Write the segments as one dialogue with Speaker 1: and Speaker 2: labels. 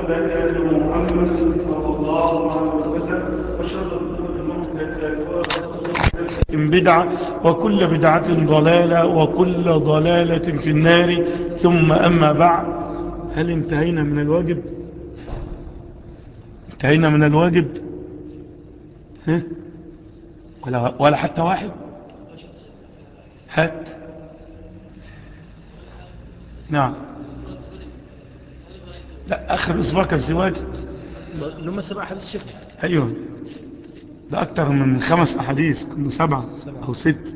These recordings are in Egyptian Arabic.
Speaker 1: هدى محمد صلى الله عليه وسلم وشر الأمور محدثاتها بدعة وكل بدعة ضلالة وكل ضلالة في النار ثم أما بعد هل انتهينا من الواجب انتهينا من الواجب ها؟ ولا, ولا حتى واحد هات نعم لا آخر أسبوع كان في واجب
Speaker 2: لما سبع حديث الشيخ
Speaker 1: أيوه ده أكتر من خمس أحاديث كله سبعة أو ست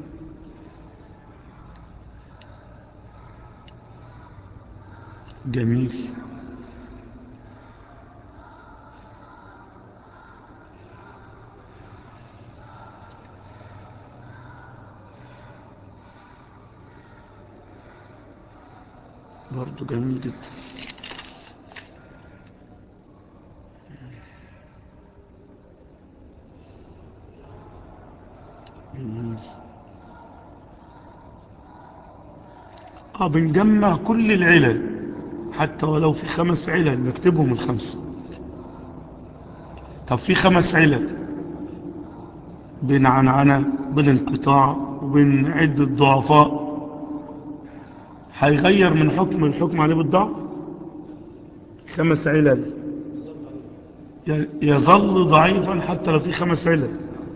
Speaker 1: جميل برضو جميل جدا جميل. اه بنجمع كل العلل حتى ولو في خمس علل نكتبهم الخمسة طب في خمس علل بين عنعنة بين انقطاع وبين عدة ضعفاء هيغير من حكم الحكم عليه بالضعف خمس علل ي- يظل ضعيفا حتى لو في خمس علل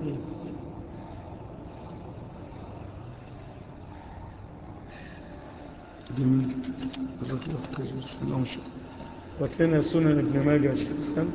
Speaker 1: جميل جزاك الله خير بسم الله ما شاء الله وكان سنن ابن ماجه يا شيخ الاسلام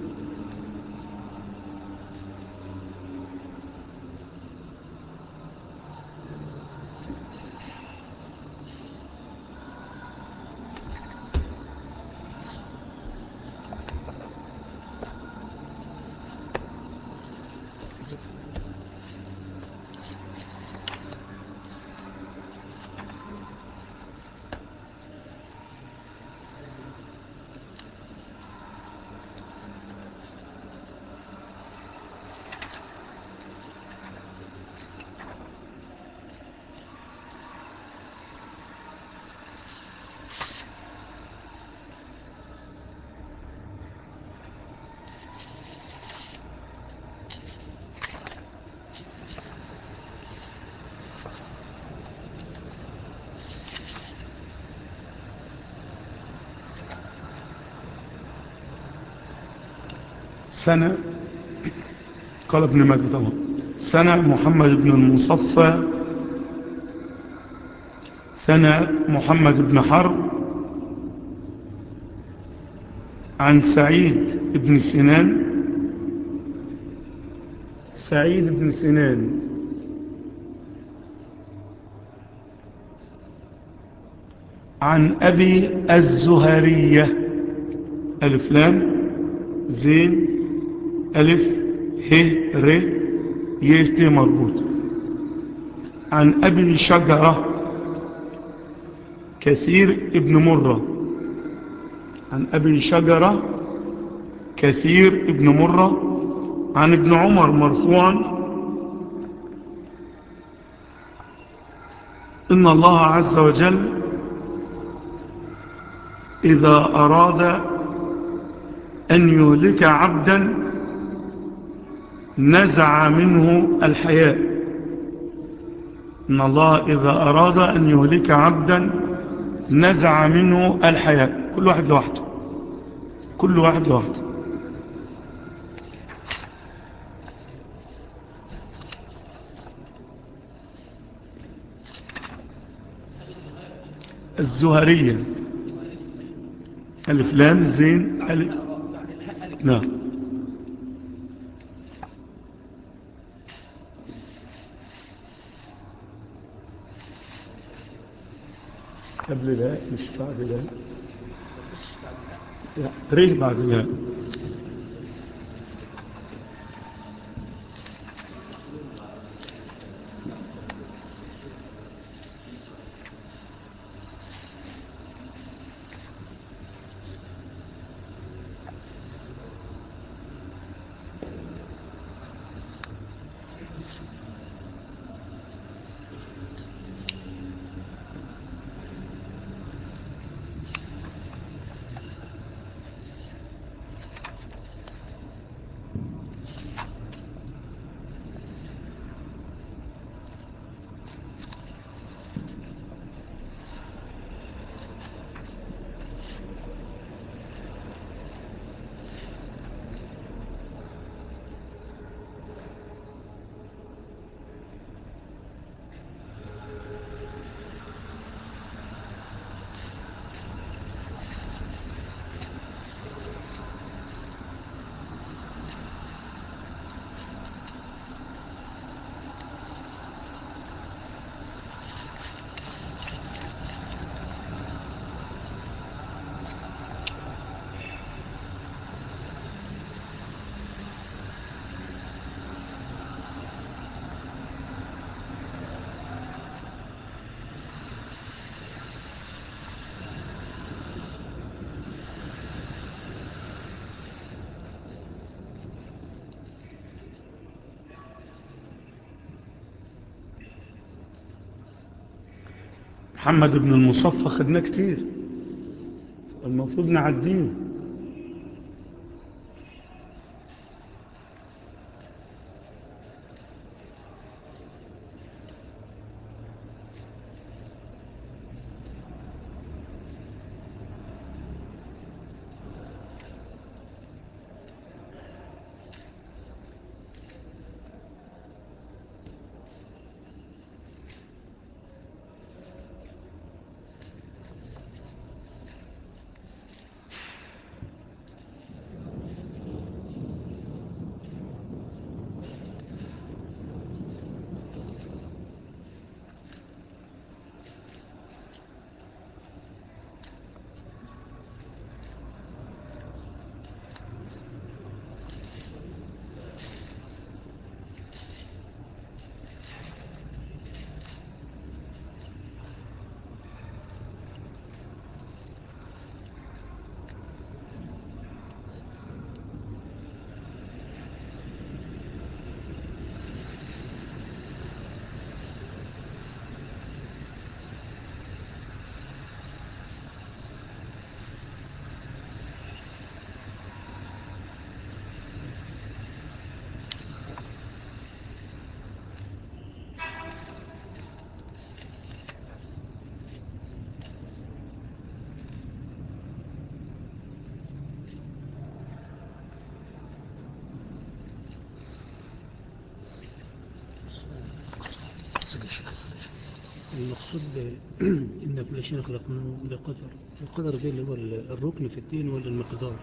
Speaker 1: سنة قال ابن ماجه طبعا سنة محمد بن المصفى سنة محمد بن حرب عن سعيد بن سنان سعيد بن سنان عن أبي الزهرية ألف لام زين ألف ه ر يت مربوط عن أبي شجرة كثير ابن مرة عن أبي شجرة كثير ابن مرة عن ابن عمر مرفوعا إن الله عز وجل إذا أراد أن يهلك عبدا نزع منه الحياء إن الله إذا أراد أن يهلك عبدا نزع منه الحياء كل واحد لوحده كل واحد لوحده الزهرية ألف لام زين ألف نعم قبل لا مش بعد لا لا ريه بعد لا محمد بن المصفى خدناه كتير المفروض نعديه
Speaker 2: المقصود ب- إن كل شيء خلقناه بقدر القدر ده اللي هو ال- الركن في الدين ولا المقدار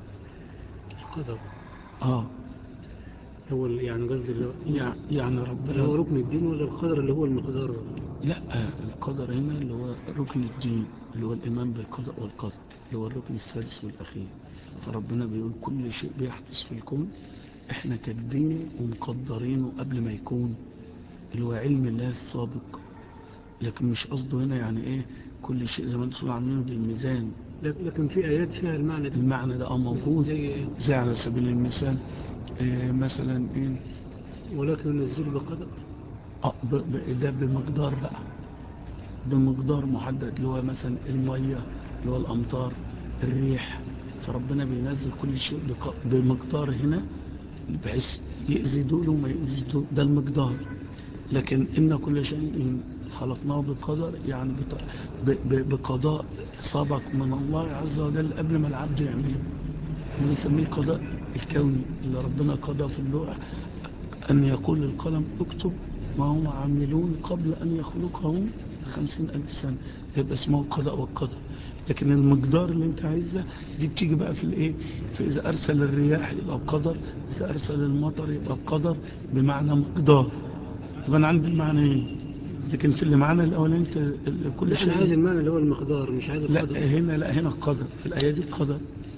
Speaker 2: القدر
Speaker 1: اه
Speaker 2: هو ال- يعني قصدي اللي هو-
Speaker 1: يع- يعني
Speaker 2: اللي هو
Speaker 1: ربنا
Speaker 2: ركن الدين ولا القدر اللي هو المقدار
Speaker 1: لا آه، القدر هنا اللي هو ركن الدين اللي هو الإيمان بالقضاء والقدر اللي هو الركن السادس والأخير فربنا بيقول كل شيء بيحدث في الكون احنا كاتبينه ومقدرينه قبل ما يكون اللي هو علم الله السابق لكن مش قصده هنا يعني ايه كل شيء زي ما انتم عاملينه بالميزان
Speaker 2: لك- لكن في آيات فيها المعنى ده
Speaker 1: المعنى ده اه موجود
Speaker 2: زي إيه؟
Speaker 1: زي على سبيل المثال إيه مثلا ايه
Speaker 2: ولكن ينزل بقدر
Speaker 1: آه، ب- ب- ده بمقدار بقى بمقدار محدد اللي هو مثلا المية اللي هو الأمطار الريح فربنا بينزل كل شيء بق- بمقدار هنا بحيث يأذي دول وما يأذي دول ده المقدار لكن إن كل شيء خلقناه بقدر يعني بط- ب- ب- بقضاء سبق من الله عز وجل قبل ما العبد يعمله بنسميه القضاء الكوني اللي ربنا قضى في اللوح أن يقول للقلم اكتب ما هم عاملون قبل أن يخلقهم خمسين ألف سنة يبقى اسمه القضاء والقدر لكن المقدار اللي انت عايزها دي بتيجي بقى في الايه فإذا أرسل الرياح يبقى بقدر إذا أرسل المطر يبقى بقدر بمعنى مقدار يبقى أنا عندي المعنيين لكن في اللي معانا الأولاني انت ال- كل
Speaker 2: لا أنا عايز
Speaker 1: شيء
Speaker 2: المعنى اللي هو المقدار مش عايز
Speaker 1: لا
Speaker 2: القدر
Speaker 1: هنا لا هنا القدر في الآية دي القدر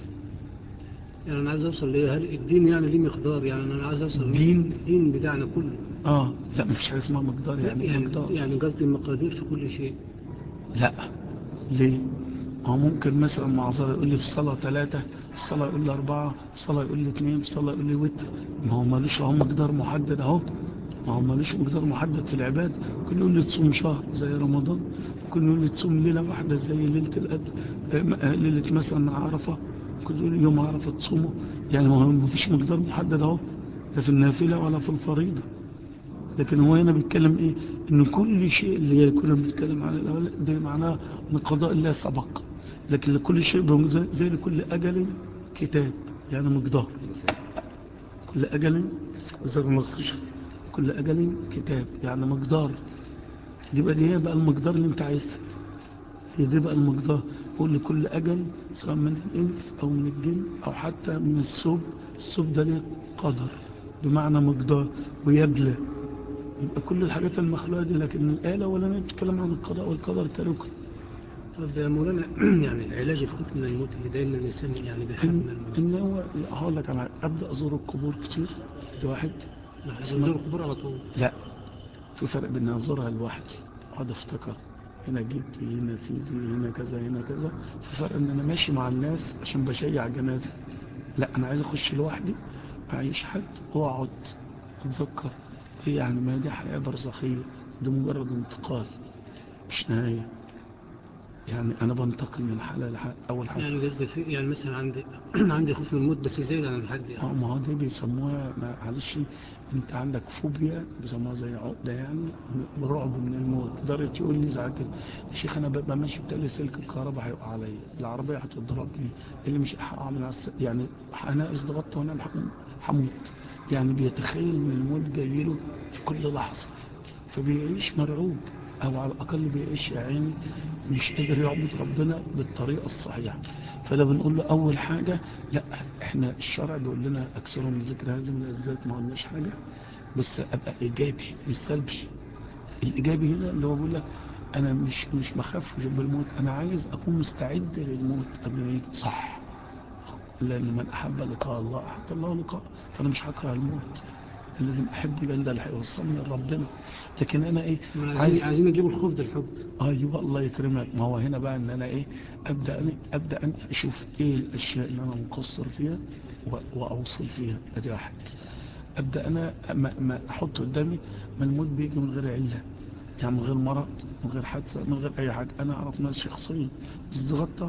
Speaker 2: يعني أنا عايز أوصل ليه هل الدين يعني ليه مقدار يعني أنا عايز أوصل
Speaker 1: الدين؟
Speaker 2: الدين بتاعنا كله
Speaker 1: اه لا مفيش حاجة اسمها مقدار
Speaker 2: لا
Speaker 1: يعني
Speaker 2: يعني
Speaker 1: مقدار
Speaker 2: يعني قصدي المقادير في كل شيء
Speaker 1: لا ليه هو ممكن مثلا معذرة يقول لي في صلاة ثلاثة في صلاة يقول لي أربعة في صلاة يقول لي اثنين في صلاة يقول لي وتر ما هو مالوش هو مقدار محدد أهو ما هو مالوش مقدار محدد في العباد كل يقول لي تصوم شهر زي رمضان كل يقول لي تصوم ليلة واحدة زي ليلة القدر آه، م- آه، ليلة مثلا عرفة كل يقول لي يوم عرفة تصومه يعني ما هو مفيش مقدار محدد أهو لا في النافلة ولا في الفريضة لكن هو هنا بيتكلم ايه ان كل شيء اللي كنا بنتكلم عن الاول ده معناه ان قضاء الله سبق لكن لكل شيء بم- زي- زي لكل اجل كتاب يعني مقدار كل اجل زي ما قلت، كل اجل كتاب يعني مقدار دي بقى دي هي بقى المقدار اللي انت عايزها هي دي بقى المقدار قول لكل اجل سواء من الانس او من الجن او حتى من السب السب ده ليه قدر بمعنى مقدار ويبلى يبقى كل الحاجات المخلوقة دي لكن الآية الأولانية بتتكلم عن القضاء والقدر كركن
Speaker 2: طب يا مولانا يعني علاج الخوف من الموت اللي دايما الإنسان يعني بيخاف من
Speaker 1: إن,
Speaker 2: الموت
Speaker 1: إن هو لا، هقول لك أنا أبدأ أزور القبور كتير لواحد
Speaker 2: احنا بنزور القبور على طول
Speaker 1: لا في فرق بين أزورها لوحدي أقعد أفتكر هنا جدي هنا سيدي هنا كذا هنا كذا في فرق إن أنا ماشي مع الناس عشان بشيع جنازة لا أنا عايز أخش لوحدي أعيش حد وأقعد أتذكر إيه يعني ما دي حياة برزخية دي مجرد انتقال مش نهاية يعني انا بنتقل من حالة لحالة اول حاجة
Speaker 2: يعني قصدي في يعني مثلا عندي عندي خوف من الموت بس زايد عن الحد
Speaker 1: اه
Speaker 2: يعني
Speaker 1: ما هو دي بيسموها معلش انت عندك فوبيا بيسموها زي عقده يعني رعب من الموت قدرت يقول لي زي كده يا شيخ انا ببقى ماشي بتقلي سلك الكهرباء هيقع عليا العربيه هتضربني اللي مش هقع من على الس... يعني انا اتضغطت وانا الحق- هموت يعني بيتخيل ان الموت جاي له في كل لحظه فبيعيش مرعوب او على الاقل بيعيش يا عيني مش قادر يعبد ربنا بالطريقه الصحيحه فده بنقول له اول حاجه لا احنا الشرع بيقول لنا اكثروا من ذكر هذه من الذات ما قلناش حاجه بس ابقى ايجابي مش سلبي الايجابي هنا اللي هو بيقول لك انا مش مش بخاف بالموت انا عايز اكون مستعد للموت قبل ما يجي صح لان من احب لقاء الله احب الله لقاء فانا مش هكره الموت لازم احب يبقى ده اللي هيوصلني لربنا لكن انا ايه
Speaker 2: ما
Speaker 1: عايز
Speaker 2: عايزين عايزين نجيب الخوف ده الحب
Speaker 1: ايوه الله يكرمك ما هو هنا بقى ان انا ايه ابدا أنا ابدا أنا اشوف ايه الاشياء اللي انا مقصر فيها و- واوصل فيها ادي واحد ابدا انا ما, ما احط قدامي ما الموت بيجي من غير عله يعني من غير مرض من غير حادثه من غير اي حاجه انا اعرف ناس شخصيا اتغطى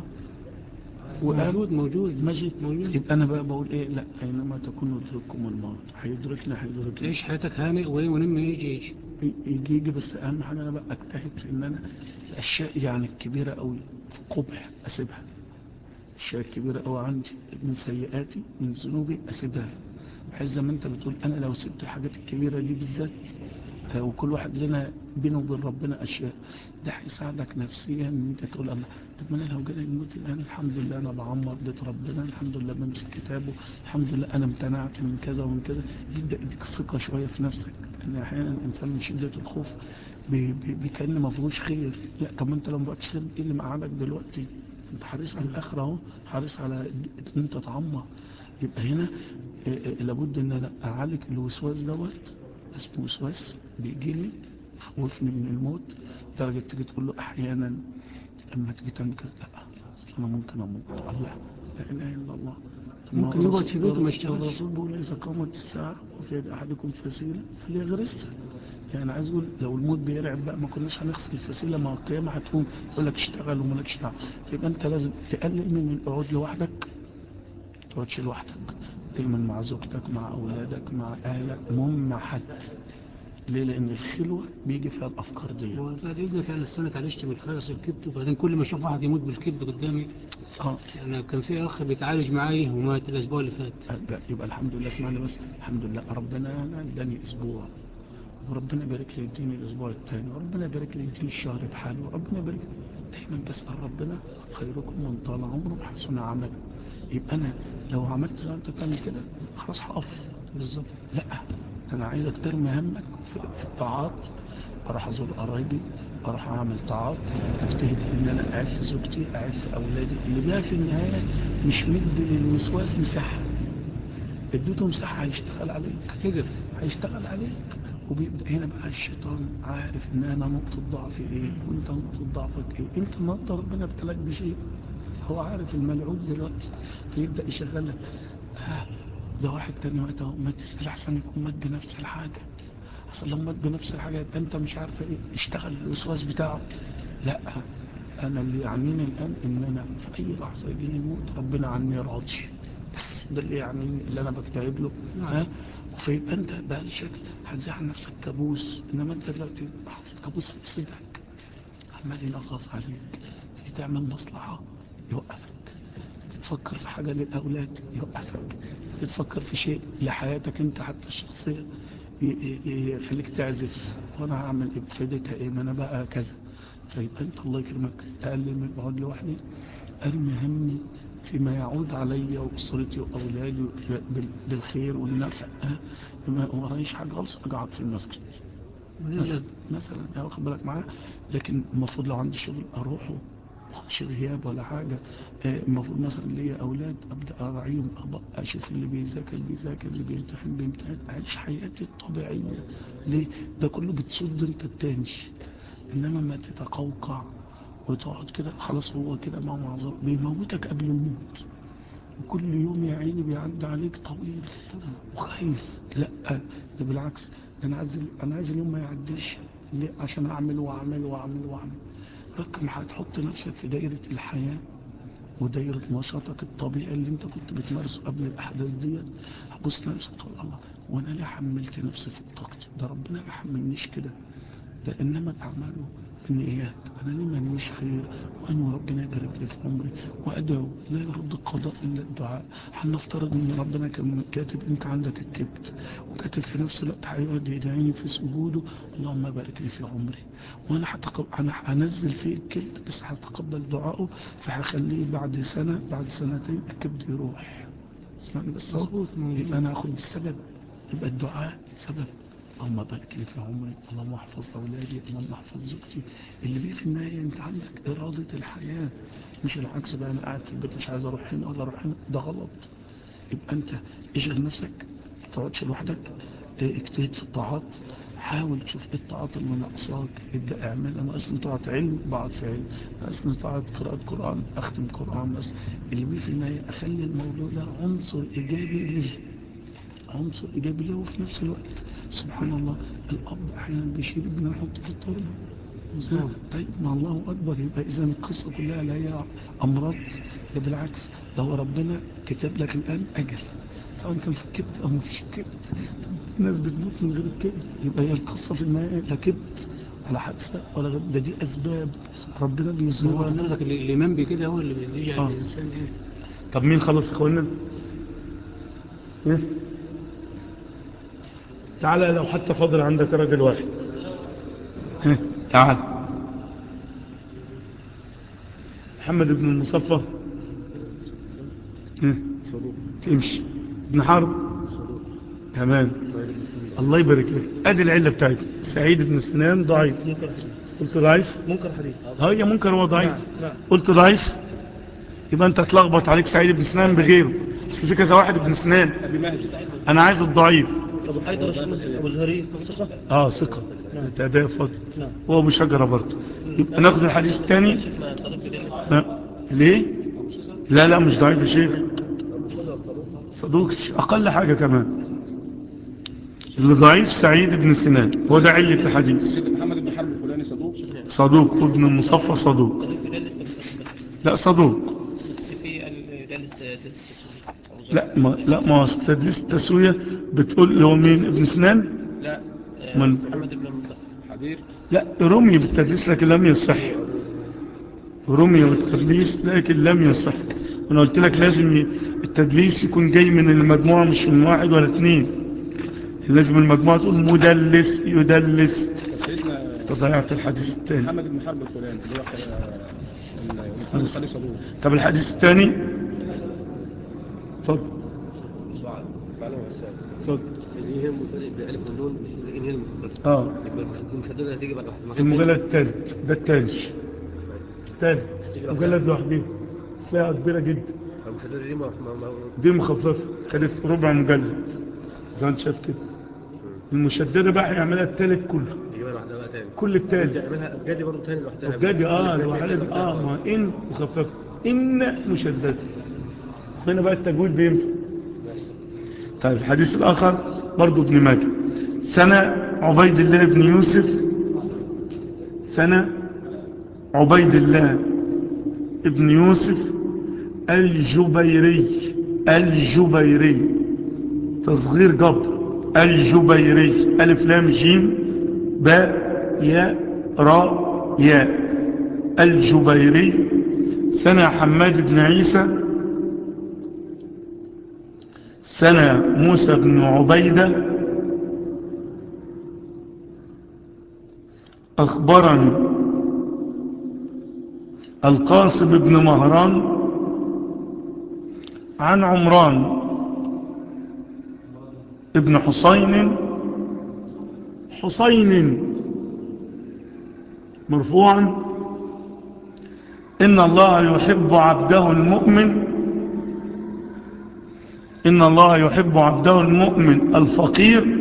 Speaker 2: موجود موجود
Speaker 1: ماشي
Speaker 2: موجود
Speaker 1: يبقى انا بقى بقول ايه لا اينما تكونوا يدرككم الموت هيدركنا هيدركنا
Speaker 2: تعيش حياتك هانئ وايه ونم يجي يجي
Speaker 1: يجي يجي بس اهم حاجه انا بقى اجتهد في ان انا الاشياء يعني الكبيره قوي قبح اسيبها الاشياء الكبيره قوي عندي من سيئاتي من ذنوبي اسيبها بحيث زي ما انت بتقول انا لو سبت الحاجات الكبيره دي بالذات آه، وكل واحد لنا بينه وبين ربنا اشياء ده هيساعدك نفسيا ان انت تقول الله طب ما انا لو جالي الموت الان الحمد لله انا بعمر بيت ربنا الحمد لله بمسك كتابه الحمد لله انا امتنعت من كذا ومن كذا يبدا يديك الثقه شويه في نفسك ان احيانا الانسان من شده الخوف بي- بي- بيكأن ما فيهوش خير لا طب ما انت لو ما بقتش خير ايه اللي مقعدك دلوقتي انت حريص على الاخره اهو حريص على ان انت تعمر يبقى هنا آه، آه، لابد ان انا اعالج الوسواس دوت اسمه وسواس بيجي لي خوفني من الموت لدرجه تيجي تقول له احيانا لما تيجي تعمل كذا لا اصل انا ممكن اموت الله لا اله الا الله طب ما
Speaker 2: ممكن
Speaker 1: هو
Speaker 2: يقعد
Speaker 1: الرسول-
Speaker 2: في بيته ما يشتغلش.
Speaker 1: الرسول بيقول اذا قامت الساعه وفي يد احدكم فسيله فليغرسها يعني عايز اقول لو الموت بيرعب بقى ما كناش هنغسل الفسيله ما القيامه هتقوم يقول لك اشتغل ومالكش دعوه يبقى انت لازم تقلل من القعود لوحدك ما تقعدش لوحدك دايما مع زوجتك مع اولادك مع اهلك المهم مع حد ليه لان الخلوه بيجي فيها الافكار دي
Speaker 2: وبعد اذنك انا السنه اتعالجت من الخيرس الكبد وبعدين كل ما اشوف واحد يموت بالكبد قدامي
Speaker 1: اه
Speaker 2: انا كان في اخ بيتعالج معايا ومات الاسبوع اللي فات
Speaker 1: يبقى, يبقى الحمد لله اسمعني بس الحمد لله ربنا أنا اداني اسبوع وربنا يبارك لي يديني الاسبوع الثاني وربنا يبارك لي يديني الشهر بحاله وربنا يبارك دايما بسال ربنا خيركم من طال عمره وحسن عمله يبقى انا لو عملت زي ما انت بتعمل كده خلاص هقف
Speaker 2: بالظبط
Speaker 1: لا انا عايزك ترمي همك في, في الطاعات اروح ازور قرايبي اروح اعمل طاعات اجتهد ان انا اعف زوجتي اعف اولادي اللي بقى في النهايه مش مدي للوسواس مساحه اديته مساحه هيشتغل عليك
Speaker 2: تقف
Speaker 1: هيشتغل عليك وبيبدا هنا بقى الشيطان عارف ان انا نقطه ضعفي ايه وانت نقطه ضعفك ايه انت النهارده ربنا ابتلاك بشيء هو عارف الملعوب دلوقتي فيبدا يشغلك آه ده واحد تاني مات اهو ما تسال احسن يكون مات بنفس الحاجه اصل لو مات بنفس الحاجه يبقى انت مش عارف ايه اشتغل الوسواس بتاعه لا انا اللي يعنيني الان ان انا في اي لحظه يجيني الموت ربنا عني راضي بس ده اللي يعنيني اللي انا بجتهد له ها فيبقى انت بهذا الشكل هتزعل نفسك كابوس انما انت دلوقتي حاطط كابوس في صدرك عمال ينغص عليك تيجي تعمل مصلحه يوقفك تيجي تفكر في حاجه للاولاد يوقفك تيجي تفكر في شيء لحياتك انت حتى الشخصيه ي- ي- يخليك تعزف وانا هعمل ايه بفايدتها ايه ما انا بقى كذا فيبقى انت الله يكرمك اقلل من اقعد لوحدي ارمي همي فيما يعود علي واسرتي واولادي بال- بالخير والنفع أه؟ ما ورايش حاجه خالص اقعد في المسجد مثلا مثلا يعني واخد بالك معايا لكن المفروض لو عندي شغل اروحه مش غياب ولا حاجة آه، المفروض مثلا ليا أولاد أبدأ أراعيهم أبقى أشوف اللي بيذاكر بيذاكر اللي بيمتحن بيمتحن أعيش حياتي الطبيعية ليه؟ ده كله بتصد أنت التاني إنما ما تتقوقع وتقعد كده خلاص هو كده ما معذر بيموتك قبل الموت وكل يوم يا عيني بيعدي عليك طويل وخايف لا ده بالعكس ده انا عايز انا عايز اليوم ما يعديش ليه عشان اعمل واعمل واعمل واعمل رقم هتحط نفسك في دائرة الحياة ودايرة نشاطك الطبيعي اللي انت كنت بتمارسه قبل الأحداث ديت هبص نفسك تقول الله وانا ليه حملت نفسي في طاقتي ده ربنا ما حملنيش كده ده انما اعماله بالنيات انا ليه ماليش خير وان ربنا يبارك لي في عمري وادعو لا يرد القضاء الا الدعاء هنفترض ان ربنا كان كاتب انت عندك الكبت وكاتب في نفس الوقت هيقعد يدعيني في سجوده اللهم بارك لي في عمري وانا هتقب... انا هنزل فيه الكبت بس هتقبل دعائه فهخليه بعد سنه بعد سنتين الكبت يروح اسمعني بس اهو
Speaker 2: مظبوط، مظبوط.
Speaker 1: يبقى انا هاخد بالسبب يبقى الدعاء سبب اللهم بارك لي في عمري اللهم احفظ اولادي اللهم احفظ زوجتي اللي بيه في النهايه انت عندك اراده الحياه مش العكس بقى انا قاعد في البيت مش عايز اروح هنا ولا اروح هنا ده غلط يبقى انت اشغل نفسك ما تقعدش لوحدك اه، اجتهد في الطاعات حاول تشوف ايه الطاعات اللي ناقصاك ابدا اعملها ناقصني طاعه علم بقعد في علم ناقصني طاعه قراءه قران اختم قران بس اللي بيه في النهايه اخلي الموضوع ده عنصر ايجابي ليه عنصر ايجابي له وفي نفس الوقت سبحان الله الاب احيانا بيشيل ابنه يحطه في التربه
Speaker 2: مظبوط.
Speaker 1: طيب ما الله اكبر يبقى اذا القصه كلها لا هي امراض ده بالعكس ده هو ربنا كتب لك الان اجل سواء كان في الكبت او مفيش كبت الناس بتموت من غير الكبت يبقى هي القصه في النهايه لا كبت ولا حادثه ولا غير ده دي اسباب ربنا
Speaker 2: هو
Speaker 1: بيظهرها
Speaker 2: حضرتك ال- الإيمان بكده هو اللي بيجعل
Speaker 1: آه.
Speaker 2: الإنسان إيه
Speaker 1: طب مين خلص اخوانا إيه؟ تعالى لو حتى فاضل عندك راجل واحد إيه؟ تعال محمد بن المصفى إيه؟
Speaker 2: صدوق
Speaker 1: تمشي ابن حرب
Speaker 2: صدوق
Speaker 1: تمام الله يبارك لك ادي العله بتاعتي سعيد بن سنان ضعيف
Speaker 2: منكر
Speaker 1: قلت ضعيف
Speaker 2: منكر حديث
Speaker 1: هي منكر هو ضعيف
Speaker 2: نعم، نعم.
Speaker 1: قلت ضعيف يبقى انت هتلخبط عليك سعيد بن سنان بغيره اصل في كذا واحد ابن سنان
Speaker 2: أبي مهدي
Speaker 1: انا عايز الضعيف
Speaker 2: أبو حيدر أبو زهري ثقة
Speaker 1: اه ثقه انت اداء فاضل
Speaker 2: نعم
Speaker 1: هو ابو شجره برضه يبقى ناخد الحديث الثاني
Speaker 2: شيخنا صديق بداية
Speaker 1: لا. ليه لا لا مش ضعيف يا شيخ صدوق اقل حاجه كمان اللي ضعيف سعيد بن سنان هو ده عله الحديث
Speaker 3: محمد بن حرب الفلاني صدوق
Speaker 1: صدوق ابن المصفى صدوق
Speaker 2: صديق بداية لسه
Speaker 1: لا صدوق
Speaker 2: في ال- لسه لسه
Speaker 1: لا ما لا ما هو استدلس التسويه بتقول اللي هو مين ابن سنان
Speaker 3: لا
Speaker 1: من
Speaker 2: محمد بن مصطفى
Speaker 3: حبيب
Speaker 1: لا رمي بالتدليس لكن لم يصح رمي بالتدليس لكن لم يصح انا قلت لك لازم ي- التدليس يكون جاي من المجموعة مش من واحد ولا اتنين لازم المجموعة تقول مدلس يدلس
Speaker 3: طب سيدنا
Speaker 1: فضيعت الحديث الثاني
Speaker 3: محمد بن حرب الفلاني اللي هو آه، ال- البخاري صدوق
Speaker 1: طب الحديث الثاني اتفضل
Speaker 4: معلومة أستاذ
Speaker 1: اتفضل
Speaker 4: اللي هي المبتدئ بالألف والنون مش إن هي المفردة
Speaker 1: اه
Speaker 4: يبقى المشددة هتيجي بعد واحد
Speaker 1: في المجلد الثالث ده الثالث الثالث مجلد لوحده تلاقيها كبيرة جدا
Speaker 4: المشددة دي ما ما ما
Speaker 1: دي مخففة خدت ربع مجلد زي ما انت شايف كده المشددة بقى هيعملها الثالث كله
Speaker 4: يجيبها لوحدها بقى تاني
Speaker 1: كل الثالث
Speaker 4: يعملها أبجدي برضه تاني لوحدها
Speaker 1: أبجدي اه الوحدة دي اه ما إن مخففة إن مشددة هنا بقى التجويد بينفع طيب الحديث الآخر برضو ابن ماجه سنة عبيد الله بن يوسف سنة عبيد الله ابن يوسف الجبيري الجبيري تصغير جبر الجبيري ألف لام جيم باء ياء راء ياء الجبيري سنة حماد بن عيسى سنة موسى بن عبيدة أخبرني القاسم بن مهران عن عمران ابن حسين حسين مرفوعا إن الله يحب عبده المؤمن إن الله يحب عبده المؤمن الفقير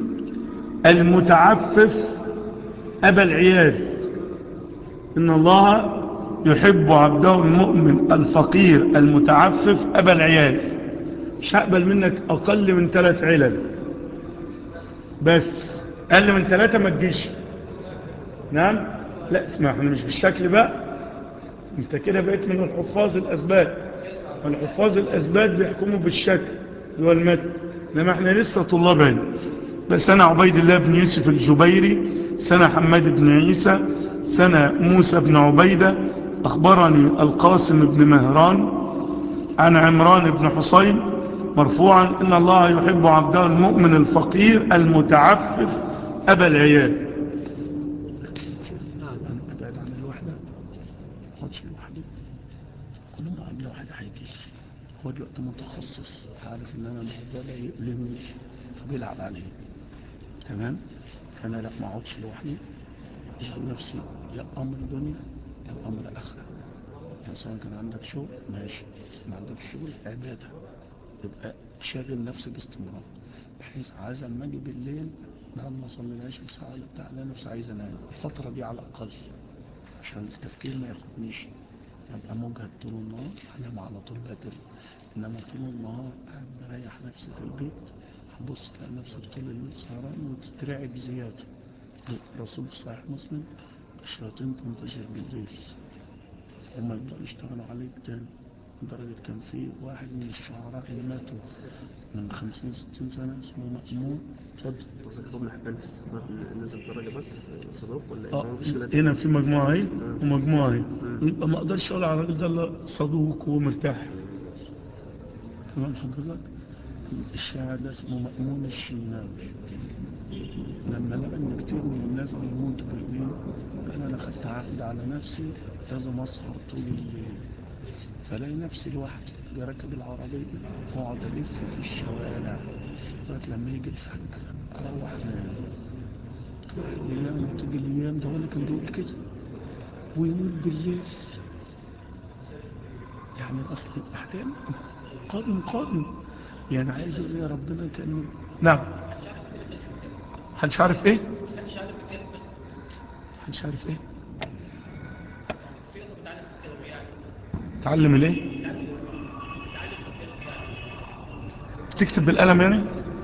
Speaker 1: المتعفف أبا العياذ إن الله يحب عبده المؤمن الفقير المتعفف أبا العياذ مش هقبل منك أقل من ثلاث علل بس أقل من ثلاثة ما تجيش نعم لا اسمع احنا مش بالشكل بقى انت كده بقيت من الحفاظ الاسباب الحفاظ الاسباب بيحكموا بالشكل اللي هو المتن انما احنا لسه طلاب علم بس انا عبيد الله بن يوسف الجبيري سنة حماد بن عيسى سنة موسى بن عبيدة اخبرني القاسم بن مهران عن عمران بن حسين مرفوعا ان الله يحب عبده المؤمن الفقير المتعفف ابا العيال
Speaker 2: نعم
Speaker 3: أنا أبعد عن الوحدة ما أقعدش لوحدي كل ما أقعد لوحدي هيجي هو دلوقتي متخصص عارف إن أنا الموضوع ده يؤلمني فبيلعب عليه تمام فأنا لا ما أقعدش لوحدي أشغل نفسي يا أمر دنيا يا أمر آخرة يعني سواء كان عندك شغل ماشي ما عندك شغل عبادة يبقى شاغل نفسك باستمرار بحيث عايز اما اجي بالليل بعد ما اصلي العشاء بساعه ولا بتاع الاقي نفسي عايز انام الفتره دي على الاقل عشان التفكير ما ياخدنيش ابقى مجهد طول النهار انام على طول بدري انما طول النهار قاعد بريح نفسي في البيت هبص تلاقي نفسك طول الليل سهران وتترعب زياده الرسول في صحيح مسلم الشياطين تنتشر بالليل هما يبدأوا يشتغلوا عليك تاني لدرجة كان في واحد من الشعراء اللي ماتوا من خمسين ستين سنة اسمه مأمون اتفضل
Speaker 4: قصدك ابن حبان في الصداق نزل درجة بس صدوق ولا
Speaker 1: آه،
Speaker 4: إيه؟ ما فيش ولا
Speaker 1: هنا في مجموعة اهي ومجموعة اهي يبقى ما اقدرش اقول على الراجل ده الا صدوق ومرتاح
Speaker 3: تمام حضرتك الشاعر ده اسمه مأمون الشناوي لما لقى ان كتير من الناس بيموتوا بالليل قال انا خدت عقد على نفسي لازم اسهر طول الليل فلاقي نفسي لوحدي أجي راكب العربية واقعد الف في الشوارع لغايه لما يجي الفجر اروح انام الايام تيجي الايام ده ولا كان بيقول كده ويموت بالليل يعني اصل الاحلام قادم قادم يعني عايز يقول يا ربنا كانه
Speaker 1: نعم محدش عارف ايه محدش عارف ايه تعلم الايه بتكتب بالقلم يعني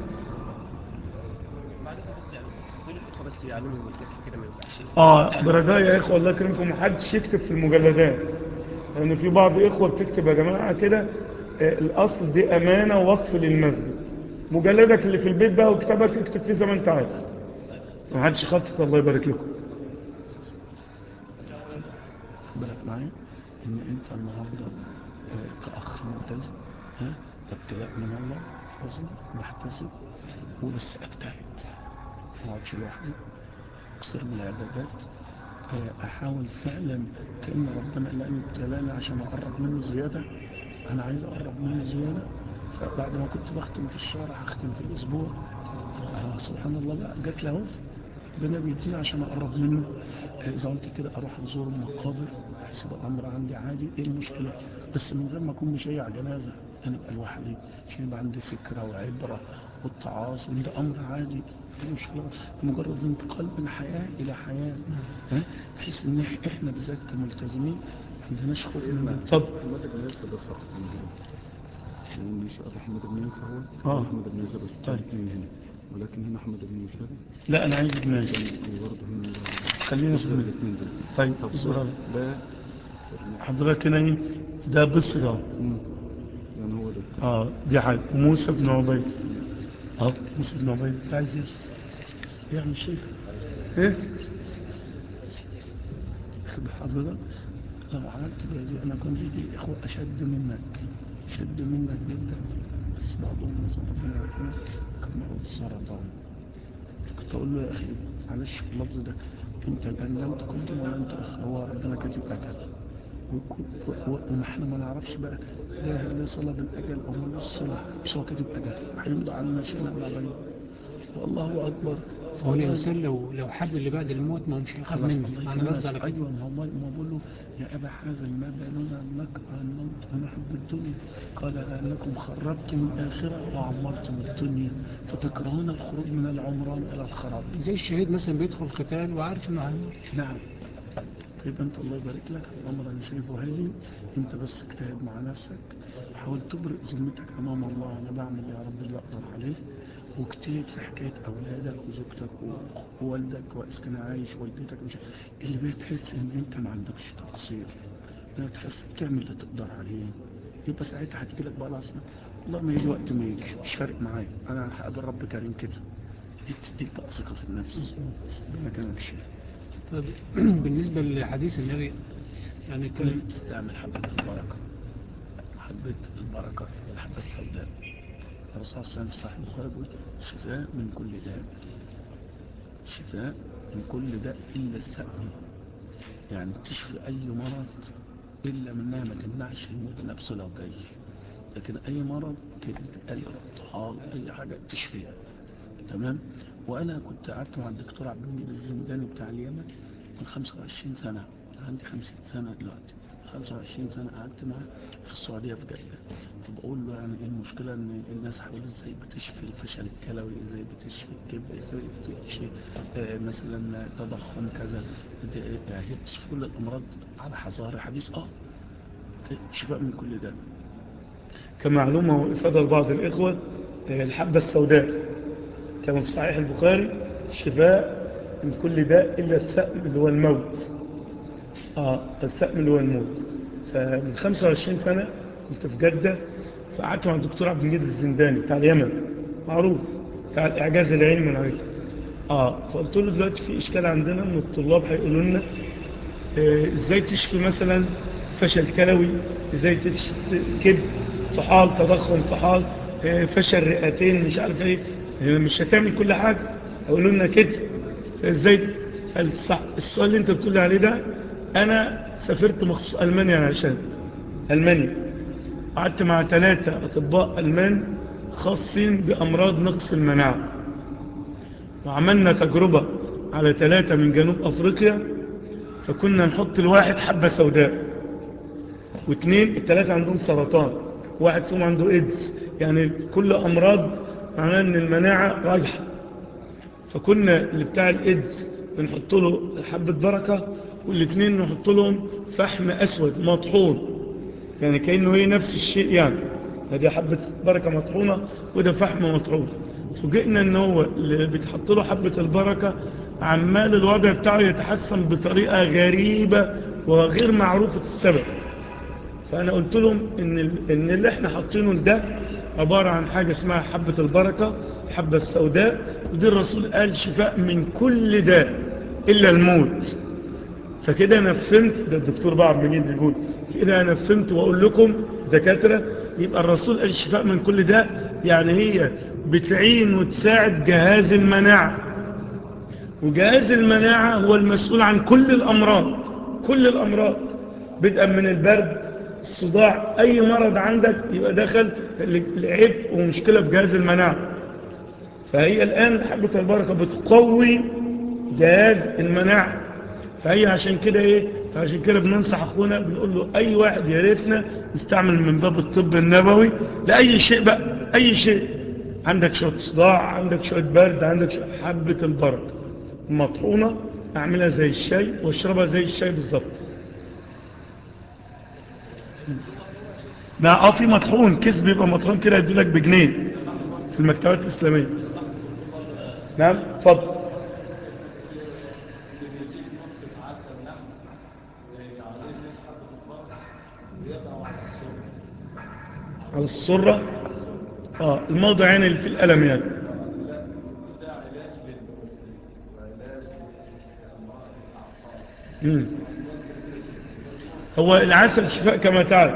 Speaker 4: بس يعلمهم الكتف كده ما ينفعش
Speaker 1: اه برجاء يا اخوه الله يكرمكم محدش يكتب في المجلدات لان في بعض اخوه بتكتب يا جماعه كده آه، الاصل دي امانه وقف للمسجد مجلدك اللي في البيت بقى وكتابك اكتب فيه زي ما انت عايز محدش يخطط الله يبارك لكم
Speaker 3: بالك معايا ان انت النهارده آه، كاخ ملتزم ها ده ابتلاء من الله لازم نحتسب وبس اجتهد ما اقعدش لوحدي اكثر من العبادات آه، احاول فعلا كان ربنا لاني ابتلاني عشان اقرب منه زياده انا عايز اقرب منه زياده فبعد ما كنت بختم في الشهر هختم في الاسبوع آه سبحان الله بقى جات له ربنا بيديني عشان اقرب منه آه، اذا قلت كده اروح ازور المقابر بحيث يبقى الامر عندي عادي ايه المشكله بس من غير ما اكون مشيع جنازه انا ابقى لوحدي عشان يبقى عندي فكره وعبره والتعاص وده امر عادي ايه المشكله مجرد انتقال من حياه الى حياه ها بحيث ان إح- احنا بالذات كملتزمين ما عندناش خوف من
Speaker 1: اتفضل
Speaker 5: محمد بن ياسر ده سقط من هنا لأن شيء محمد بن ياسر هو
Speaker 1: آه.
Speaker 5: محمد بن ياسر بس
Speaker 1: طيب.
Speaker 5: الاثنين هنا ولكن هنا أحمد بن ياسر
Speaker 1: لا انا عايز ابن عيسى
Speaker 5: وبرضه هنا
Speaker 1: خلينا في ابن
Speaker 5: الاثنين دول
Speaker 1: طيب
Speaker 5: طب
Speaker 1: اصبر على-
Speaker 5: ده
Speaker 1: حضرتك هنا ايه ده بصرة
Speaker 5: مم. يعني هو ده
Speaker 1: اه دي حاجة موسى بن عبيد اه موسى بن عبيد انت عايز ايه يعني شيء ايه
Speaker 3: خد حضرتك لو عملت بهذه انا كنت يجي اخوة اشد منك اشد منك جدا بس بعضهم مثلا ربنا يعافينا كان مرض السرطان كنت اقول له يا اخي معلش في اللفظ ده انت الان لم تقدم ولا انت اخ هو ربنا كاتب اجل وك- و- و- وما احنا ما نعرفش بقى ده له صله بالاجل او ملوش صله بس هو كاتب اجل هيمضي علينا شيئا ولا غيره والله اكبر
Speaker 2: هو الإنسان لو لو حب اللي بعد الموت ما هو مش هيخاف
Speaker 3: خلاص
Speaker 2: منه
Speaker 3: الله
Speaker 2: أنا
Speaker 3: يكرمك.
Speaker 2: قصدي على كده
Speaker 3: ايوه ما هو ما بقول له يا ابا حازم ما بالنا نكره الموت ونحب الدنيا قال لانكم خربتم الاخره وعمرتم الدنيا فتكرهون الخروج من العمران الى الخراب
Speaker 2: زي الشهيد مثلا بيدخل قتال وعارف إنه هيموت
Speaker 3: نعم طيب انت الله يبارك لك الامر انا شايفه هادي انت بس اجتهد مع نفسك حاول تبرئ ذمتك امام الله انا بعمل يا رب اللي اقدر عليه واجتهد في حكاية أولادك وزوجتك ووالدك وإذا كان عايش والدتك مش اللي بتحس إن أنت ما عندكش تقصير لا تحس بتعمل اللي تقدر عليه يبقى ساعتها هتجي لك بقى العصر والله ما يجي وقت ما يجي مش فارق معايا أنا هقابل رب كريم كده دي بتديك بقى ثقة في النفس ربنا كان مش
Speaker 2: طيب بالنسبة لحديث النبي يعني
Speaker 3: كل
Speaker 2: كان
Speaker 3: تستعمل حبة البركة حبة البركة الحبة السوداء الرسول صلى الله عليه وسلم في صحيح البخاري بيقول شفاء من كل داء شفاء من كل داء إلا السقم يعني تشفي أي مرض إلا منها ما تمنعش الموت نفسه لو جاي لكن أي مرض كبد قلب طحال أي حاجة تشفيها تمام وأنا كنت قعدت مع الدكتور عبد المجيد الزنداني بتاع اليمن من 25 سنة عندي 50 سنة دلوقتي 25 سنة قعدت معاه في السعودية في جدة فبقول له يعني ايه المشكلة ان الناس حوالي ازاي بتشفي الفشل الكلوي ازاي بتشفي الكبد ازاي بتشفي آه مثلا تضخم كذا ده- هي بتشفي كل الامراض على حظاهر حديث اه شفاء من كل ده
Speaker 1: كمعلومة وإفادة لبعض الإخوة آه، الحبة السوداء كما في صحيح البخاري شفاء من كل داء إلا السأم اللي هو الموت آه السأم اللي هو الموت فمن 25 سنة كنت في جدة فقعدت مع الدكتور عبد المجيد الزنداني بتاع اليمن معروف بتاع الإعجاز العلمي من عليك آه فقلت له دلوقتي في إشكال عندنا من الطلاب هيقولوا لنا آه، ازاي تشفي مثلا فشل كلوي ازاي تشفي كبد طحال تضخم طحال آه، فشل رئتين مش عارف ايه آه، مش هتعمل كل حاجة هيقولوا لنا كده ازاي قال صح السؤال اللي انت بتقول لي عليه ده انا سافرت مخصوص المانيا عشان المانيا قعدت مع ثلاثة اطباء المان خاصين بامراض نقص المناعه وعملنا تجربة على ثلاثة من جنوب أفريقيا فكنا نحط الواحد حبة سوداء واثنين الثلاثة عندهم سرطان واحد فيهم عنده إيدز يعني كل أمراض معناه أن المناعة راجحة فكنا اللي بتاع الإيدز بنحط له حبة بركة والاثنين نحط لهم فحم أسود مطحون يعني كأنه هي نفس الشيء يعني هذه حبة بركة مطحونة وده فحم مطحون فوجئنا ان هو اللي بيتحط له حبة البركة عمال الوضع بتاعه يتحسن بطريقة غريبة وغير معروفة السبب فانا قلت لهم ان, ال- إن اللي احنا حاطينه ده عبارة عن حاجة اسمها حبة البركة الحبة السوداء ودي الرسول قال شفاء من كل داء الا الموت فكده انا فهمت ده الدكتور بقى عبد المجيد بيقول كده انا فهمت واقول لكم دكاتره يبقى الرسول قال الشفاء من كل ده يعني هي بتعين وتساعد جهاز المناعه وجهاز المناعه هو المسؤول عن كل الامراض كل الامراض بدءا من البرد الصداع اي مرض عندك يبقى دخل العيب ومشكله في جهاز المناعه فهي الآن حبة البركة بتقوي جهاز المناعة فهي عشان كده ايه فعشان كده بننصح اخونا بنقول له اي واحد يا ريتنا نستعمل من باب الطب النبوي لاي شيء بقى اي شيء عندك شويه صداع عندك شويه برد عندك شوية حبه البركه مطحونه اعملها زي الشاي واشربها زي الشاي بالظبط لا اه في مطحون كيس بيبقى مطحون كده يديلك بجنيه في المكتبات الاسلاميه نعم اتفضل على السرة اه الموضع يعني اللي في الألم يعني مم. هو العسل شفاء كما تعرف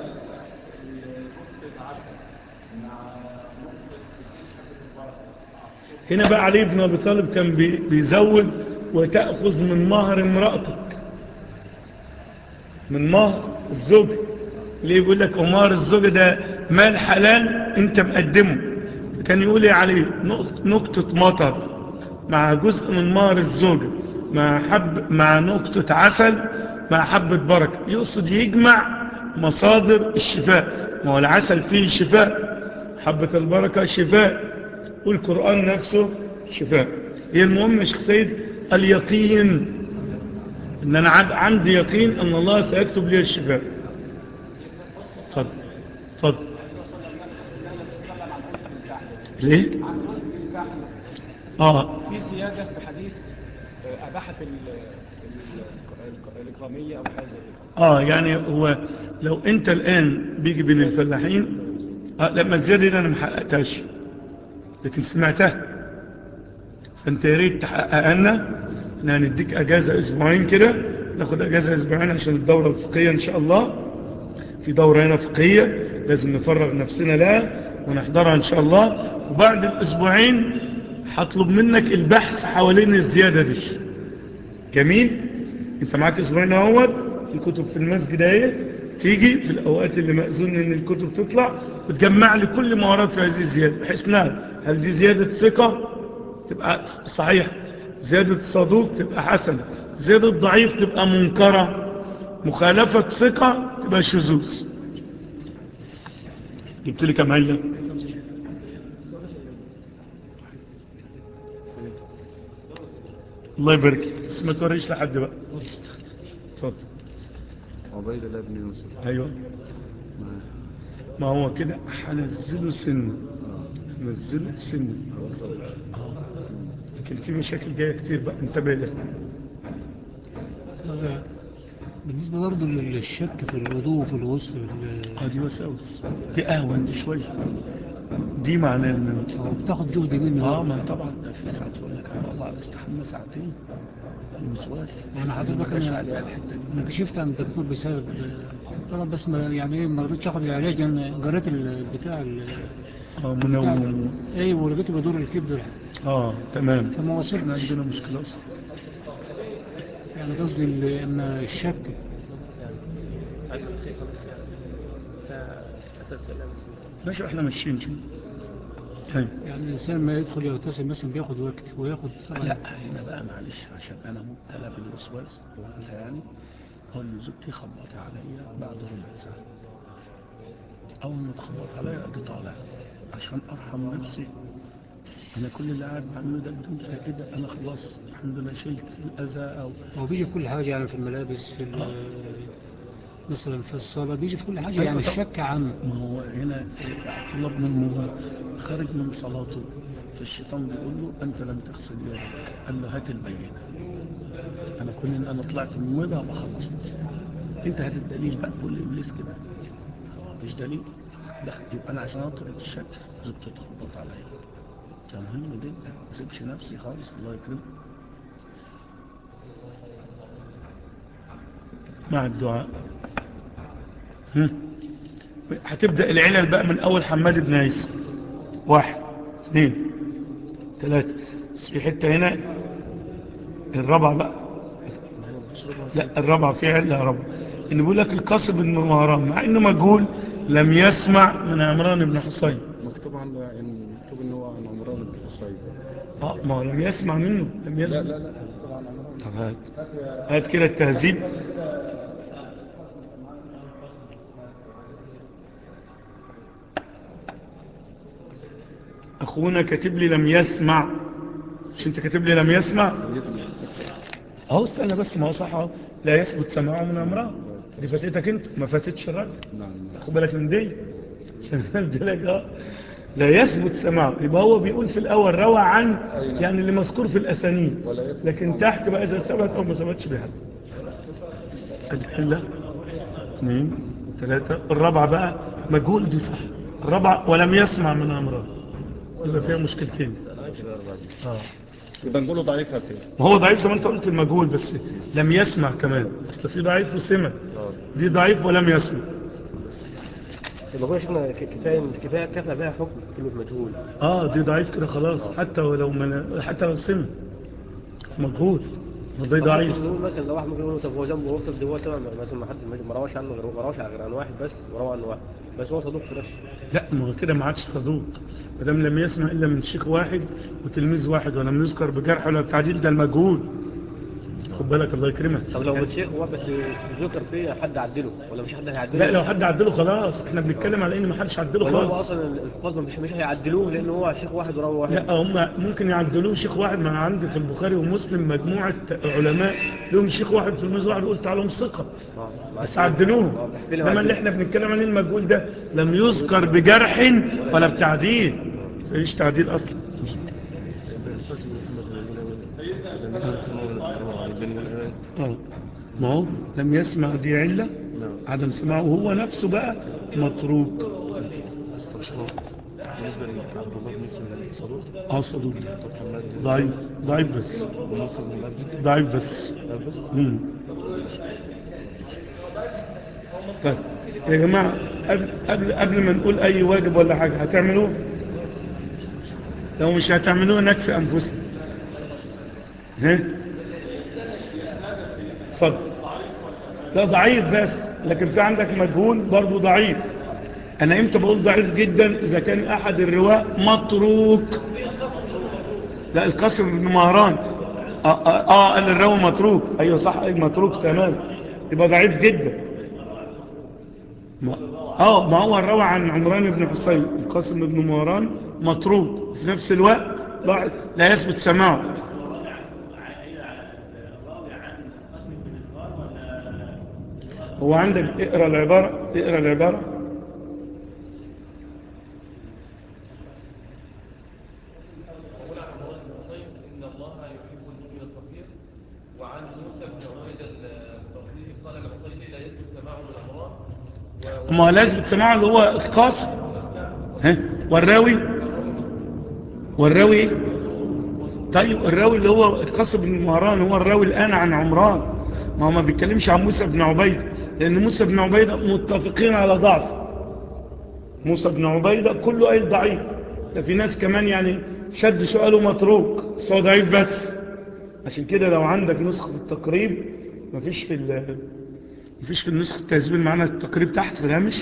Speaker 1: هنا بقى علي بن أبي طالب كان بي- بيزود وتأخذ من مهر امرأتك من مهر الزوج ليه يقول لك أمار الزوج ده مال حلال انت مقدمه فكان يقول لي عليه نقط- نقطة مطر مع جزء من مهر الزوجة مع حب مع نقطة عسل مع حبة بركة يقصد يجمع مصادر الشفاء ما هو العسل فيه شفاء حبة البركة شفاء والقرآن نفسه شفاء هي المهم يا شيخ سيد اليقين ان انا عد- عندي يقين ان الله سيكتب لي الشفاء اتفضل اتفضل ليه اه
Speaker 6: في زيادة في حديث آه، أباحة ال- ال- ال- الإكرامية أو حاجة زي كده
Speaker 1: اه يعني هو لو انت الان بيجي بين الفلاحين آه لما الزيادة دي انا محققتهاش لكن سمعتها فانت يا ريت تحققها لنا احنا هنديك اجازة اسبوعين كده ناخد اجازة اسبوعين عشان الدورة الفقهية ان شاء الله في دورة هنا فقهية لازم نفرغ نفسنا لها ونحضرها ان شاء الله وبعد الاسبوعين هطلب منك البحث حوالين الزيادة دي جميل انت معاك اسبوعين اهوت في كتب في المسجد اهي تيجي في الاوقات اللي مأذون ان الكتب تطلع وتجمع لي كل ما ورد في هذه الزيادة بحيث نعرف هل دي زيادة ثقة تبقى صحيح زيادة صدوق تبقى حسنة زيادة ضعيف تبقى منكرة مخالفة ثقة تبقى شذوذ جبت لي كم علة الله يبارك فيك. بس ما توريش لحد بقى اتفضل
Speaker 5: عبيد الله بن يوسف
Speaker 1: ايوه
Speaker 5: معاه.
Speaker 1: ما هو كده هنزله سن نزله سن اه لكن في مشاكل جايه كتير بقى انتبه لها
Speaker 2: آه، بالنسبة برضه للشك في الوضوء وفي الغسل ال-
Speaker 1: اه دي وساوس دي اهون دي شويه دي معناه ان
Speaker 2: هو بتاخد جهد منه
Speaker 1: اه ما طبعا
Speaker 3: ده في ساعات يقول لك انا والله استحمى ساعتين الوسواس
Speaker 2: يعني حضرتك
Speaker 3: ما جاش
Speaker 2: انا
Speaker 3: عليها الحته دي
Speaker 2: انا كشفت عن الدكتور بسبب طبعا بس ما يعني ايه ما رضيتش اخد العلاج لان قريت البتاع ال-
Speaker 1: اه
Speaker 2: بتاع
Speaker 1: منوم
Speaker 2: ايوه ولقيته بدور الكبد
Speaker 1: اه تمام
Speaker 2: فما
Speaker 1: احنا
Speaker 2: وصلتش
Speaker 1: عندنا مشكله اصلا
Speaker 2: يعني قصدي ال- ان الشك
Speaker 4: أيوة خلاص يعني ده أساس الأمس
Speaker 1: ماشي احنا ماشيين شو ايوه
Speaker 2: يعني الانسان ما يدخل يغتسل مثلا بياخد وقت وياخد طبعا
Speaker 3: لا هنا بقى معلش عشان انا مبتلى بالوسواس وانت يعني اقول لزوجتي خبطي عليا بعد ربع ساعه اول ما تخبط عليا اجي طالع عشان ارحم نفسي انا كل اللي قاعد بعمله ده بدون فائده انا خلاص الحمد لله شلت الاذى او
Speaker 2: هو بيجي في كل حاجه يعني في الملابس في ال- مثلا في الصلاه بيجي في كل حاجه
Speaker 3: أيوة
Speaker 2: يعني
Speaker 3: طبعا.
Speaker 2: الشك عام
Speaker 3: ما هو هنا عبد الله بن المغيرة خارج من صلاته فالشيطان بيقول له انت لم تغسل يدك قال له هات البينه انا كل ان انا طلعت من الموضه ما خلصت انت هات الدليل بقى كل ابليس كده مش دليل لا يبقى انا عشان اطرد الشك زوجتي تخبط عليا ده مهم جدا ما اسيبش نفسي خالص الله يكرمك
Speaker 1: مع الدعاء هم. هتبدأ العلل بقى من أول حماد بن عيسى واحد اثنين ثلاثة بس في حتة هنا الرابعة بقى لا الرابعة في علة يا رب إن بيقول لك القاسم بن مهران مع إنه مجهول لم يسمع من عمران بن حصين
Speaker 5: مكتوب عن إن مكتوب ان هو عن عمران بن حصين
Speaker 1: اه ما هو لم يسمع منه لم
Speaker 5: لا
Speaker 1: يسمع
Speaker 5: لا لا مكتوب عن عمران
Speaker 1: طب هات هات كده التهذيب اخونا كاتب لي لم يسمع مش انت كاتب لي لم يسمع
Speaker 5: سيدنا
Speaker 1: اهو استنى بس ما هو صح اهو لا يثبت سماعه من امراه دي فاتتك انت ما فاتتش الراجل
Speaker 5: نعم
Speaker 1: خد بالك من دي عشان قلت لك اه لا يثبت سماعه يبقى هو بيقول في الاول روى عن يعني اللي مذكور في الاسانيد
Speaker 5: ولا يثبت
Speaker 1: لكن
Speaker 5: سماعه.
Speaker 1: تحت بقى اذا ثبت او ما ثبتش بحد ادله اثنين ثلاثة الرابعة بقى مجهول دي صح الرابعة ولم يسمع من امره يبقى فيها مشكلتين اه
Speaker 5: يبقى نقوله ضعيف يا سيدي
Speaker 1: وهو ضعيف زي ما انت قلت المجهول بس لم يسمع كمان اصل في ضعيف وسمع دي ضعيف ولم يسمع
Speaker 4: يبقى هو يا شيخنا ك- كفاية كفاية كفى بها حكم كلمة مجهول
Speaker 1: اه دي ضعيف كده خلاص حتى ولو من حتى لو سمع مجهول ده ضعيف
Speaker 4: ممكن نقول مثلا لو واحد ممكن يقول طب هو ذنبه وقف ده هو سمع مثلا ما حد ما رواش عنه غير ما رواش غير عن واحد بس وروى عن واحد بس هو صدوق في نفسه
Speaker 1: لا ما هو كده ما عادش صدوق ما دام لم يسمع الا من شيخ واحد وتلميذ واحد ولم يذكر بجرح ولا بتعديل ده المجهول خد بالك الله يكرمك
Speaker 4: طب لو من شيخ هو بس ذكر فيه حد عدله ولا مش حد هيعدله
Speaker 1: لا لو حد عدله خلاص احنا بنتكلم على ان ما حدش عدله
Speaker 4: ولا هو
Speaker 1: خالص
Speaker 4: اصلا الحفاظ مش مش هيعدلوه لان هو شيخ واحد وروى واحد
Speaker 1: لا هم ممكن يعدلوه شيخ واحد ما انا عندي في البخاري ومسلم مجموعة علماء لهم شيخ واحد تلميذ واحد يقول تعالوا ثقة
Speaker 4: آه.
Speaker 1: بس عدلوه
Speaker 4: آه، تحفيل
Speaker 1: انما اللي
Speaker 4: وعدلوه.
Speaker 1: احنا بنتكلم عليه المجهول ده لم يذكر بجرح ولا بتعديل مفيش تعديل اصلا اه ما هو لم يسمع دي علة عدم سماعه هو نفسه بقى متروك
Speaker 5: طب شباب بالنسبة لعبد الله بن يوسف صدوق
Speaker 1: اه صدوق
Speaker 5: طب حماد
Speaker 1: ضعيف ضعيف بس
Speaker 5: ونصر بن عبد
Speaker 1: ضعيف بس
Speaker 5: لا بس
Speaker 1: مم. طيب يا جماعة قبل, قبل, قبل ما نقول أي واجب ولا حاجة هتعملوه لو مش هتعملوه نكفي أنفسنا ها اتفضل لا ضعيف بس لكن في عندك مجهول برضو ضعيف أنا إمتى بقول ضعيف جدا إذا كان أحد الرواة متروك لا القاسم بن مهران اه, آه, آه قال الراوي متروك ايوه صح أي متروك تمام يبقى ضعيف جدا ما اه ما هو الراوي عن عمران بن حسين القاسم بن مهران متروك في نفس الوقت لا, لا يثبت سماعه هو عندك اقرا العباره اقرا العباره
Speaker 7: إن الله يحب المؤمن الفقير وعن موسى بن عبيد الفقير قال العقيلي لا يثبت سماعه من الأمراء
Speaker 1: ما لا يثبت سماعه اللي هو القاسم ها والراوي والراوي إيه؟ طيب الراوي اللي هو القاسم بن مهران هو الراوي الآن عن عمران ما هو ما بيتكلمش عن موسى بن عبيد لأن موسى بن عبيدة متفقين على ضعف موسى بن عبيدة كله قايل ضعيف ده في ناس كمان يعني شد سؤاله متروك بس هو ضعيف بس عشان كده لو عندك نسخة التقريب مفيش في ال مفيش في النسخة التهذيب المعنى التقريب تحت في الهامش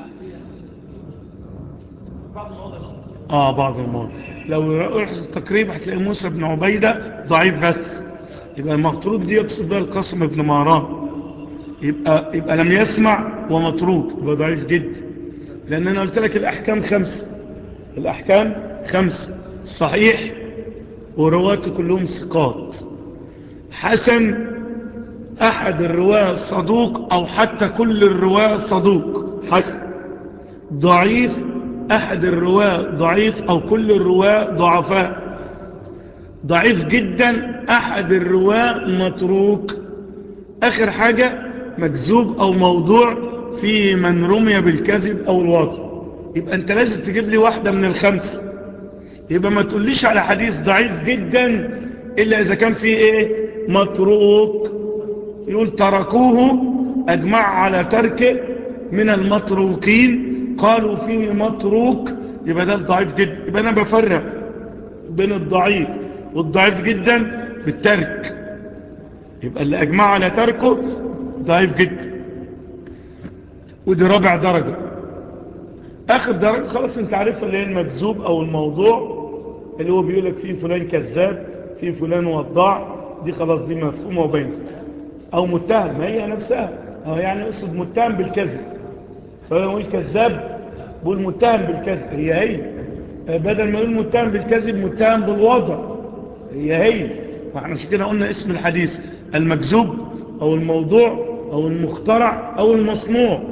Speaker 1: اه بعض المواضع لو رحت التقريب هتلاقي موسى بن عبيدة ضعيف بس يبقى المتروك دي يقصد بها القاسم بن مهران يبقى, يبقى لم يسمع ومتروك يبقى ضعيف جدا لأن أنا قلت لك الأحكام خمسة الأحكام خمسة صحيح ورواته كلهم ثقات حسن أحد الرواة صدوق أو حتى كل الرواة صدوق حسن ضعيف أحد الرواة ضعيف أو كل الرواة ضعفاء ضعيف جدا أحد الرواة متروك آخر حاجة مكذوب أو موضوع في من رمي بالكذب أو الواطن يبقى أنت لازم تجيب لي واحدة من الخمسة يبقى ما تقوليش على حديث ضعيف جدا إلا إذا كان فيه إيه متروك يقول تركوه أجمع على تركه من المتروكين قالوا فيه متروك يبقى ده الضعيف جدا يبقى أنا بفرق بين الضعيف والضعيف جدا بالترك يبقى اللي أجمع على تركه ضعيف جدا ودي رابع درجة آخر درجة خلاص انت عارفها اللي هي المكذوب أو الموضوع اللي هو بيقولك فيه فلان كذاب فيه فلان وضاع دي خلاص دي مفهومة وبينه أو متهم ما هي نفسها أو يعني أقصد متهم بالكذب فلو يقول كذاب بقول متهم بالكذب هي هي بدل ما يقول متهم بالكذب متهم بالوضع هي هي واحنا عشان كده قلنا اسم الحديث المكذوب أو الموضوع أو المخترع أو المصنوع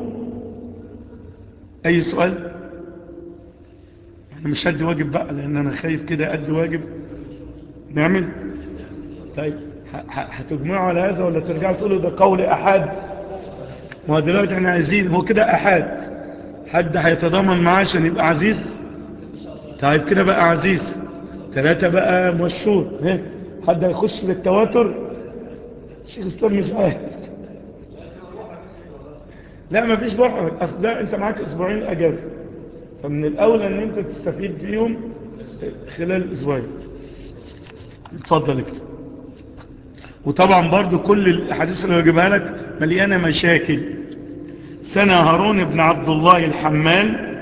Speaker 1: أي سؤال أنا مش هدي واجب بقى لأن أنا خايف كده أدي واجب نعمل طيب هتجمعوا على هذا ولا ترجعوا تقولوا ده قول أحد ما دلوقتي احنا عايزين هو كده أحد حد هيتضامن معاه عشان يبقى عزيز طيب كده بقى عزيز ثلاثة بقى مشهور ها حد هيخش للتواتر شيخ اسلام مش عايز لا ما فيش بحر اصل ده انت معاك اسبوعين اجازة فمن الاولى ان انت تستفيد فيهم خلال اسبوعين اتفضل اكتب وطبعا برضو كل الاحاديث اللي بجيبها لك مليانة مشاكل سنة هارون بن عبد الله الحمال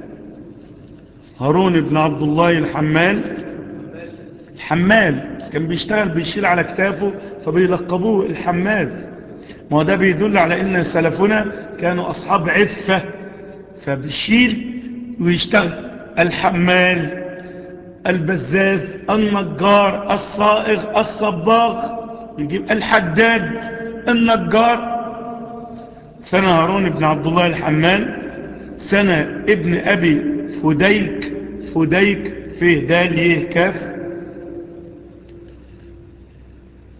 Speaker 1: هارون بن عبد الله الحمال الحمال كان بيشتغل بيشيل على كتافه فبيلقبوه الحمال ما هو ده بيدل على ان سلفنا كانوا اصحاب عفة فبيشيل ويشتغل الحمال البزاز النجار الصائغ الصباغ يجيب الحداد النجار سنة هارون بن عبد الله الحمال سنة ابن ابي فديك فديك فيه دال يه كاف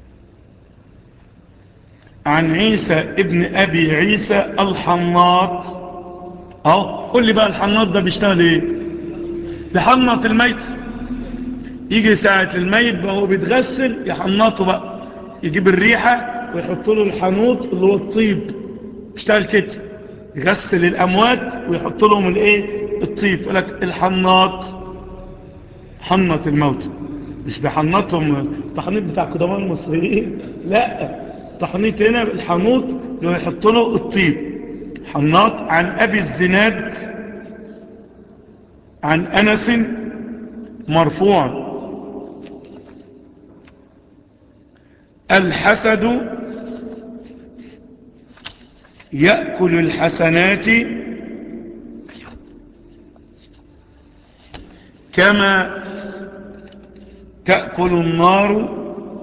Speaker 1: عن عيسى ابن أبي عيسى الحناط اهو قول لي بقى الحناط ده بيشتغل ايه يحنط الميت يجي ساعة الميت بقى هو بيتغسل يحنطه بقى يجيب الريحة ويحط له الحنوط اللي هو الطيب بيشتغل كده يغسل الأموات ويحط لهم الايه الطيب يقول لك الحناط حنط الموت مش بيحنطهم التحنيط بتاع قدماء المصريين لا التحنيط هنا الحنوط اللي هو يحط له الطيب حناط عن أبي الزناد عن أنس مرفوعا الحسد يأكل الحسنات كما تأكل النار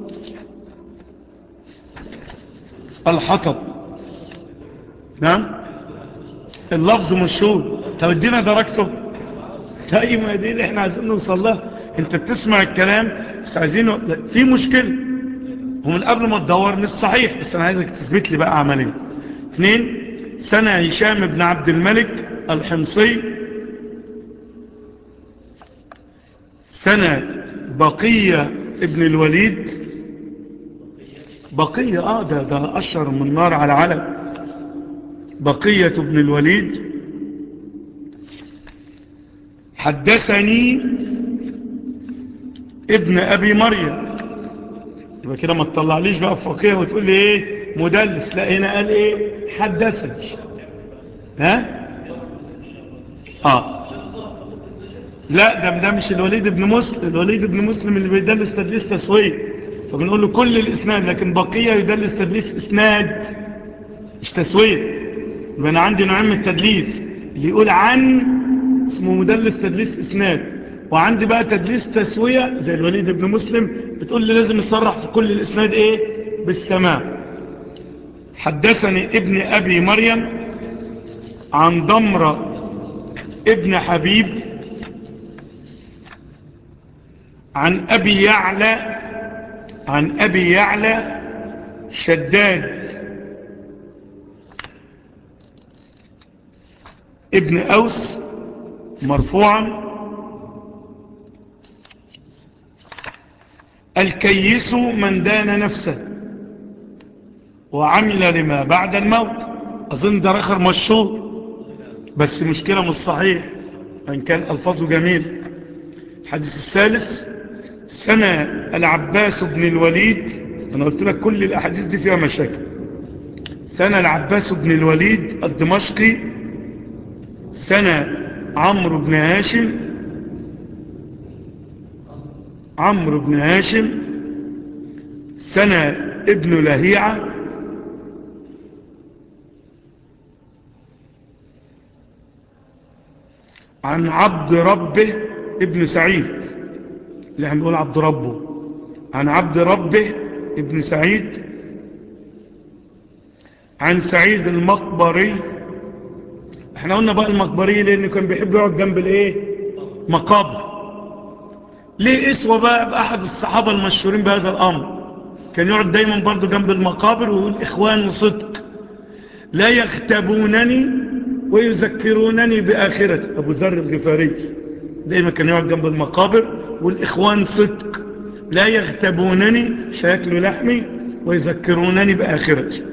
Speaker 1: الحطب نعم اللفظ مشهور طب ادينا درجته اي ما دي اللي احنا عايزين نوصل لها انت بتسمع الكلام بس عايزينه في مشكلة ومن قبل ما تدور مش صحيح بس انا عايزك تثبت لي بقى عمليا اثنين سنة هشام بن عبد الملك الحمصي سنة بقية ابن الوليد بقية اه ده, ده اشهر من نار على علم بقية ابن الوليد حدثني ابن ابي مريم يبقى كده ما تطلعليش بقى فقيه وتقول لي ايه مدلس لا هنا قال ايه حدثني ها اه لا ده ده مش الوليد ابن مسلم الوليد ابن مسلم اللي بيدلس تدليس تسويه فبنقول له كل الاسناد لكن بقيه يدلس تدليس اسناد مش تسويه يبقى انا عندي نوعين من التدليس اللي يقول عن اسمه مدلس تدليس اسناد وعندي بقى تدليس تسوية زي الوليد ابن مسلم بتقول لي لازم يصرح في كل الاسناد ايه بالسماع حدثني ابن ابي مريم عن ضمرة ابن حبيب عن ابي يعلى عن ابي يعلى شداد ابن أوس مرفوعا الكيس من دان نفسه وعمل لما بعد الموت أظن ده آخر مشهور بس مشكلة مش صحيح وإن كان ألفاظه جميل الحديث الثالث سنة العباس بن الوليد أنا قلت لك كل الأحاديث دي فيها مشاكل سنة العباس بن الوليد الدمشقي سنة عمرو بن هاشم عمرو بن هاشم سنة ابن لهيعة عن عبد ربه ابن سعيد اللي احنا بنقول عبد ربه عن عبد ربه ابن سعيد عن سعيد المقبري احنا قلنا بقى المقبري لانه كان بيحب يقعد جنب الايه مقابر ليه اسوى بقى باحد الصحابة المشهورين بهذا الامر كان يقعد دايما برضو جنب المقابر ويقول اخوان وصدق لا يختبونني ويذكرونني بآخرتي ابو ذر الغفاري دايما كان يقعد جنب المقابر والاخوان صدق لا يغتبونني شاكل لحمي ويذكرونني بآخرتي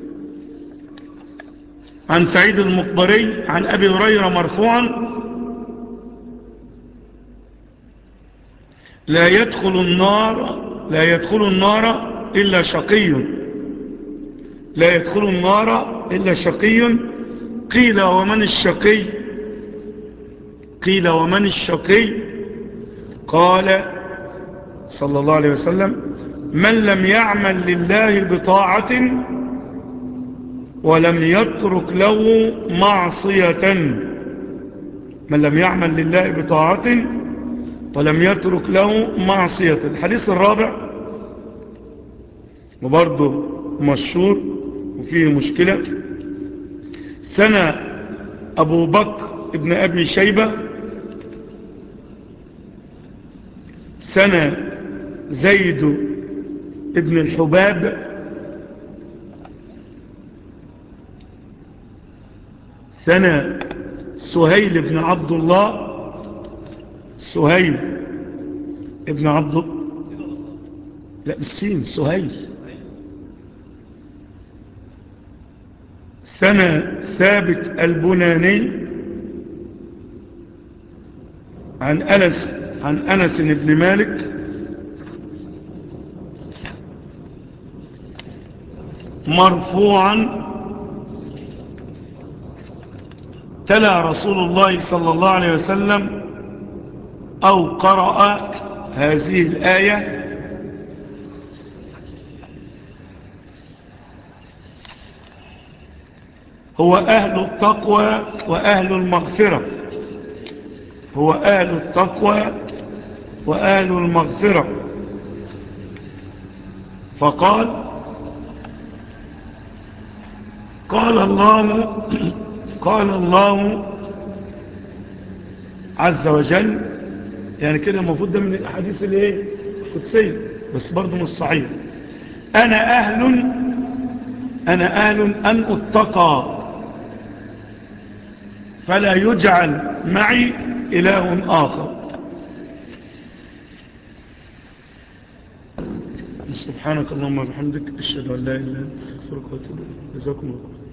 Speaker 1: عن سعيد المقبري عن أبي هريرة مرفوعا لا يدخل النار لا يدخل النار إلا شقي لا يدخل النار إلا شقي قيل ومن الشقي قيل ومن الشقي قال صلى الله عليه وسلم من لم يعمل لله بطاعة ولم يترك له معصية من لم يعمل لله بطاعة ولم يترك له معصية الحديث الرابع وبرضه مشهور وفيه مشكلة سنة أبو بكر ابن أبي شيبة سنة زيد ابن الحباب ثنى سهيل بن عبد الله سهيل ابن عبد لا بالسين سهيل ثنى ثابت البناني عن أنس عن أنس بن مالك مرفوعا تلا رسول الله صلى الله عليه وسلم أو قرأ هذه الآية هو أهل التقوى وأهل المغفرة هو أهل التقوى وأهل المغفرة فقال قال الله قال الله عز وجل يعني كده المفروض ده من الاحاديث الايه القدسيه بس برضه مش صحيح انا اهل انا اهل ان اتقى فلا يجعل معي اله اخر سبحانك اللهم وبحمدك اشهد ان لا اله الا انت استغفرك واتوب اليك جزاكم الله